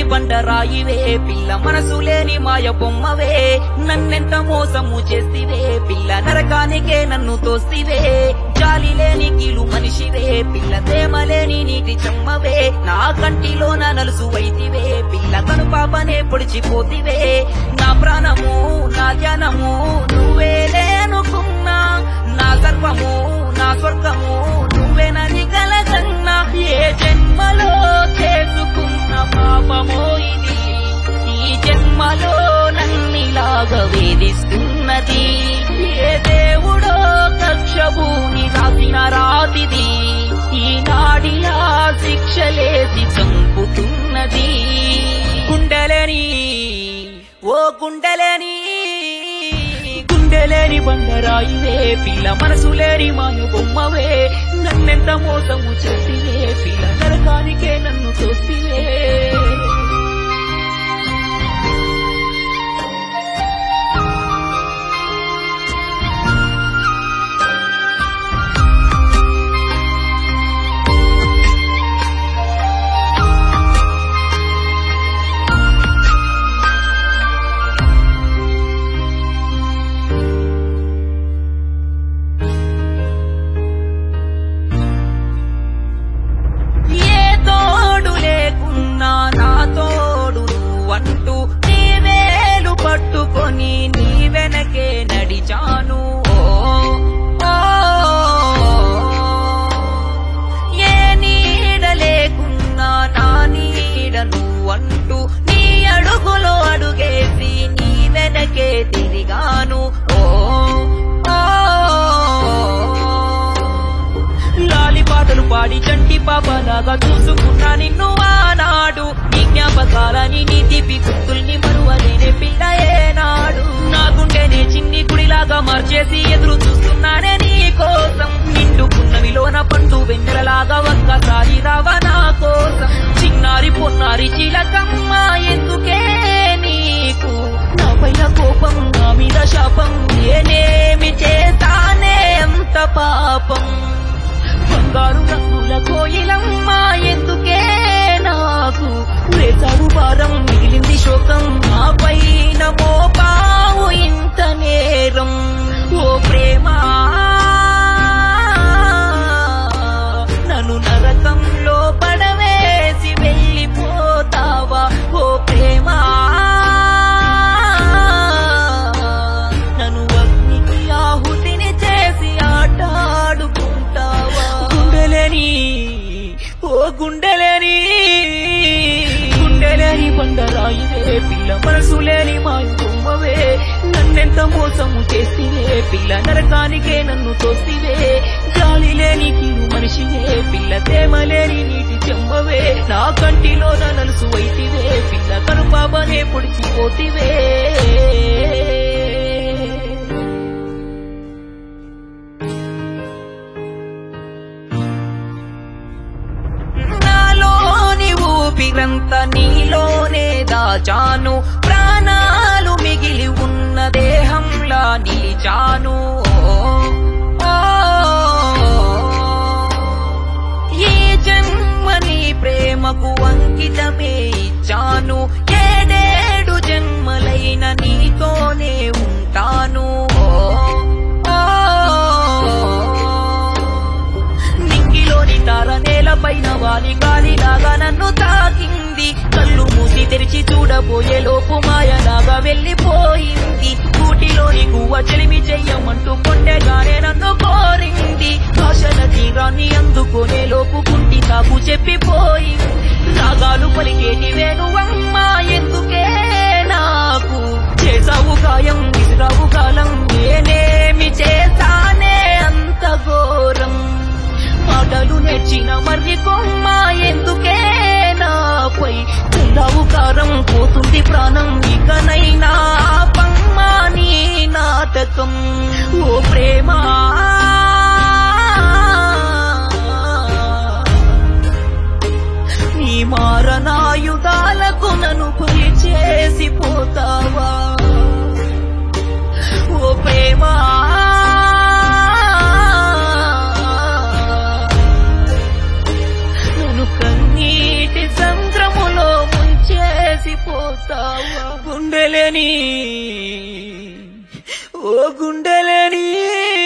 బండరాయివే పిల్ల మనసు లేని మాయ బొమ్మవే నన్నెంత మోసము చేస్తివే పిల్ల నరకానికే నన్ను తోస్తివే జాలి లేని కీలు మనిషివే పిల్ల ప్రేమ లేని నీటి చెమ్మవే నా కంటిలో నా నలుసు వైతివే పిల్ల కను పాపనే పొడిచిపోతివే నా ప్రాణము నా ధ్యానము నువ్వేలే అనుకున్నా నా సర్వము నా స్వర్గము నువ్వేనని గలగన్నా ఏ జన్మలో చేసుకున్న పాపమో ఇది ఈ జన్మలో నన్నిలాగా వేధిస్తున్నది ఏ దేవుడో కక్షభూని రాసిన రాతిది ఈనాడిలా శిక్షలేసి చంపుతున్నది గుండెలని ఓ గుండెలని గుండెలేని బండరాయివే పిల్ల మనసు లేని మాను బొమ్మవే నన్నెంత మోసము చేసివే పిల్ల నరకానికే నన్ను తోసివే ఏ తోడు లేకున్నా నా తోడు అంటూ నీ వేలు పట్టుకొని నీ వెనకే నడిచాను ఓ, ఓ. ఏ నీడ లేకున్నా నా నీడను అంటూ నీ అడుగులో అడుగేసి నీ వెనకే తిరిగాను ఓ ఓ లాలి పాటలు పాడి చంటి పాపలాగా చూసుకున్నా నిన్ను ఆనాడు నీ జ్ఞాపకాలని నీ తీపి గుర్తుల్ని మరువలేనే పిల్ల ఏనాడు నా గుండెనే చిన్ని గుడిలాగా మార్చేసి ఎదురు చూస్తున్నానే నీ కోసం నిండుకున్నవిలోన పండు వెన్నెలలాగా ఒక్కసారి రావా నా కోసం చిన్నారి పొన్నారి చిలకమ్మ ఎందుకే నీకు నా పైన కోపం నా మీద శాపం నేనేమి చేస్తానే అంత పాపం బంగారు రంగుల కోయిలమ్మ ఎందుకే నాకు వేసాడు భారం మిగిలింది శోకం నా పైన మోపావు ఇంత నేరం ఓ ప్రేమ నన్ను నరకంలో పడవేసి వెళ్ళిపోతావా ఓ ప్రేమ నన్ను అగ్నికి ఆహుతిని చేసి ఆటాడుకుంటావా గుండెలేని ఓ గుండెలేని గుండెలేని బండరాయివే పిల్ల మనసు లేని మాయ బొమ్మవే నన్నెంత మోసము చేసివే పిల్ల నరకానికే నన్ను తోసివే గాలి లేని కీలు మనిషివే పిల్ల తేమ లేని నీటి చెమ్మవే నా కంటిలో నా నలుసు వైతివే పిల్ల కనుపాపనే పొడిచిపోతివే నాలోని ఊపిరంత నీలోనే దాచాను ప్రాణాలు మిగిలి ఉన్న దేహంలా నిలిచాను ఓ, ఓ, ఈ జన్మని ప్రేమకు అంకితమే ఇచ్చాను ఏడేడు జన్మలైన నీతోనే ఉంటాను ఓ, ఓ, నింగిలోని తార నేలపైన వాలి గాలిలాగా నన్ను తాకింది కళ్ళు మూసి తెరిచి చూడబోయే లోపు మాయలాగా వెళ్ళిపోయింది కూటిలోని గువ్వ చెలిమి చెయ్యమంటూ కొండెగానే నన్ను కోరింది భాషల తీరాన్ని అందుకునే లోపు కుంటి తాకు చెప్పిపోయింది రాగాలు పలికేటి వేణువమ్మ ఎందుకే నాకు చేసావు గాయం విసిరావు కాలం నేనేమి చేశానే అంత ఘోరం మాటలు నేర్చిన మర్రి కొమ్మ ఎందుకే నాపై చల్లావు కారం పోతుంది ప్రాణం ఇకనైనా పమ్మ నీ నాటకం ఓ ప్రేమ నీ మారణాయుధాలకు నన్ను బలి చేసిపోతావా ఓ ప్రేమ నన్ను కన్నీటి సంద్రములో ముంచే చేసిపోతావా గుండెలేని ఓ గుండెలేని